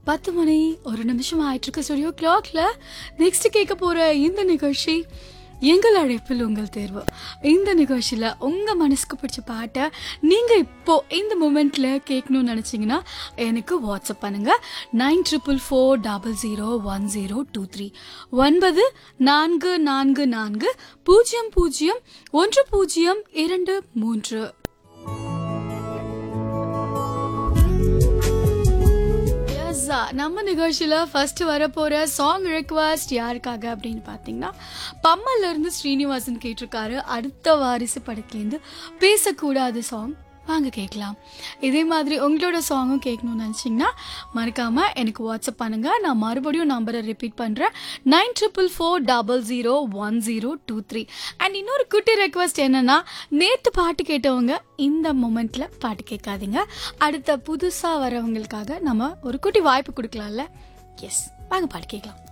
பத்து மணி ஒரு நிமிஷம் ஆயிட்டு இருக்கு ஸ்டுடியோ கிளாக்ல நெக்ஸ்ட் கேட்க போற இந்த நிகழ்ச்சி எங்கள் அழைப்பில் உங்கள் தேர்வு இந்த நிகழ்ச்சியில் உங்கள் மனசுக்கு பிடிச்ச பாட்டை நீங்கள் இப்போ இந்த மூமெண்ட்டில் கேட்கணும்னு நினச்சிங்கன்னா எனக்கு வாட்ஸ்அப் பண்ணுங்க nine triple four double zero one zero two three ஒன்பது நான்கு நான்கு நான்கு பூஜ்ஜியம் பூஜ்ஜியம் ஒன்று பூஜ்ஜியம் இரண்டு மூன்று Yes, ஆ, நம்ம நிகழ்ச்சியில் ஃபர்ஸ்ட் வரப்போகிற சாங் ரெக்வஸ்ட் யாருக்காக அப்படின்னு பார்த்தீங்கன்னா பம்மல்ல இருந்து ஸ்ரீனிவாசன் கேட்டிருக்காரு அடுத்த வாரிசு படத்துலேருந்து பேசக்கூடாது சாங் வாங்க கேட்கலாம் இதே மாதிரி உங்களோட சாங்கும் கேட்கணும்னு நினச்சிங்கன்னா மறக்காமல் எனக்கு வாட்ஸ்அப் பண்ணுங்கள் நான் மறுபடியும் நம்பரை ரிப்பீட் பண்ணுறேன் nine triple four double zero one zero two three and இன்னொரு குட்டி ரெக்வஸ்ட் என்னன்னா நேற்று பாட்டு கேட்டவங்க இந்த மொமெண்ட்டில் பாட்டு கேட்காதீங்க அடுத்த புதுசாக வரவங்களுக்காக நம்ம ஒரு குட்டி வாய்ப்பு கொடுக்கலாம்ல எஸ் வாங்க பாட்டு கேட்கலாம்